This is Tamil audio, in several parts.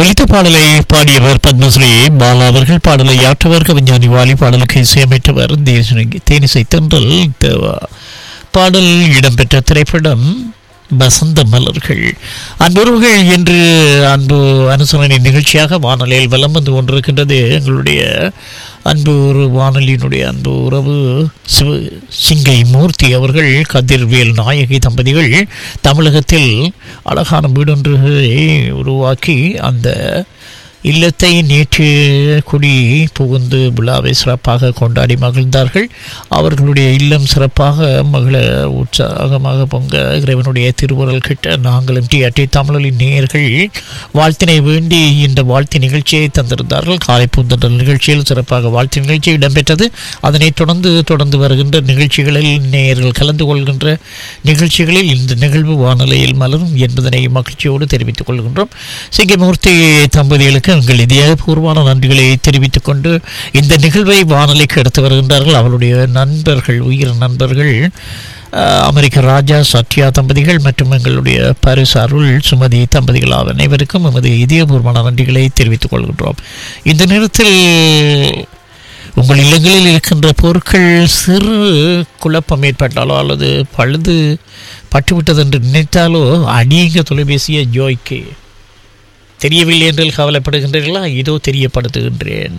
ஒலித்த பாடலை பாடியவர் பத்மஸ்ரீ பாலா அவர்கள் பாடலை ஆற்றவர் கவிஞானி வாலி பாடலுக்கு இசையமைத்தவர் தேசிய- தேனிசை தென்றல் தேவா பாடல் இடம்பெற்ற திரைப்படம் வசந்த மலர்கள் அன்புறவுகள் என்று அன்பு அனுசரணை நிகழ்ச்சியாக வானொலியில் வலம் வந்து கொண்டிருக்கின்றது எங்களுடைய அன்பு ஒரு வானொலியினுடைய அன்பு உறவு சிவ சிங்கை மூர்த்தி அவர்கள் கதிர்வேல் நாயகி தம்பதிகள் தமிழகத்தில் அழகான வீடொன்றை உருவாக்கி அந்த இல்லத்தை நேற்று குடி புகுந்து விழாவை சிறப்பாக கொண்டாடி மகிழ்ந்தார்கள் அவர்களுடைய இல்லம் சிறப்பாக மகிழ உற்சாகமாக பொங்க இறைவனுடைய திருவுரல் கிட்ட நாங்களும் டிஆர்டி தமிழின் நேயர்கள் வாழ்த்தினை வேண்டி இந்த வாழ்த்து நிகழ்ச்சியை தந்திருந்தார்கள் காலை பூந்தொடர் நிகழ்ச்சியில் சிறப்பாக வாழ்த்து நிகழ்ச்சி இடம்பெற்றது அதனைத் தொடர்ந்து தொடர்ந்து வருகின்ற நிகழ்ச்சிகளில் நேயர்கள் கலந்து கொள்கின்ற நிகழ்ச்சிகளில் இந்த நிகழ்வு வானொலியில் மலரும் என்பதனை மகிழ்ச்சியோடு தெரிவித்துக் கொள்கின்றோம் சிங்கமூர்த்தி தம்பதிகளுக்கு எங்கள் இதயபூர்வமான நன்றிகளை தெரிவித்துக் கொண்டு இந்த நிகழ்வை வானொலிக்கு எடுத்து வருகின்றார்கள் அவருடைய நண்பர்கள் உயிர் நண்பர்கள் அஹ், அமெரிக்க ராஜா சத்யா தம்பதிகள் மற்றும் எங்களுடைய பாரிஸ் அருள் சுமதி தம்பதிகள் ஆகிய அனைவருக்கும் எமது இதயபூர்வமான நன்றிகளை தெரிவித்துக் கொள்கின்றோம் இந்த நேரத்தில் உங்கள் இல்லங்களில் இருக்கின்ற பொருட்கள் சிறு குழப்பம் ஏற்பட்டாலோ அல்லது பழுது பட்டுவிட்டது என்று நினைத்தாலோ அடியுங்க தொலைபேசியை ஜோய்க்கு தெரியவில்லை என்று கவலைப்படுகின்றீர்களா இதோ தெரியப்படுத்துகின்றேன்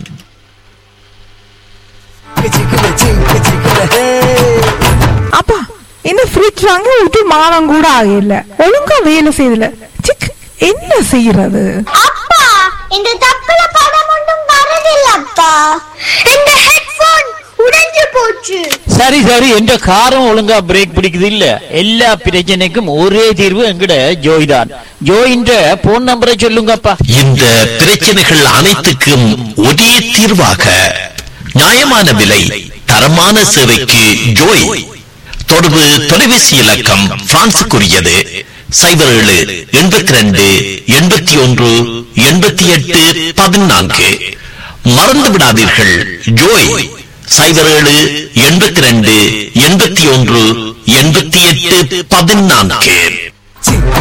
அப்பா என்ன ஃப்ரிட்ஜ் வாங்கி விட்டு மாதம் கூட ஆகல ஒழுங்கா வேலை செய்யல சிக் என்ன செய்யறது அப்பா இந்த தப்புல படம் ஒன்றும் வரதில்லப்பா இந்த ஹெட்போன் உடைஞ்சு போச்சு சரி சரி என்ற காரம் ஒழுங்கா பிரேக் பிடிக்குது இல்ல எல்லா பிரச்சனைக்கும் ஒரே தீர்வு எங்கட ஜோய் தான் ஜோயின்ற போன் நம்பரை சொல்லுங்கப்பா இந்த பிரச்சனைகள் அனைத்துக்கும் ஒரே தீர்வாக நியாயமான விலை தரமான சேவைக்கு ஜோய் தொடர்பு தொலைபேசி இலக்கம் பிரான்சுக்குரியது சைபர் ஏழு எண்பத்தி ரெண்டு எண்பத்தி ஒன்று எண்பத்தி எட்டு பதினான்கு மறந்து விடாதீர்கள் ஜோய் சைபர் ஏழு எண்பத்தி ரெண்டு எண்பத்தி ஒன்று எண்பத்தி எட்டு பதினான்கு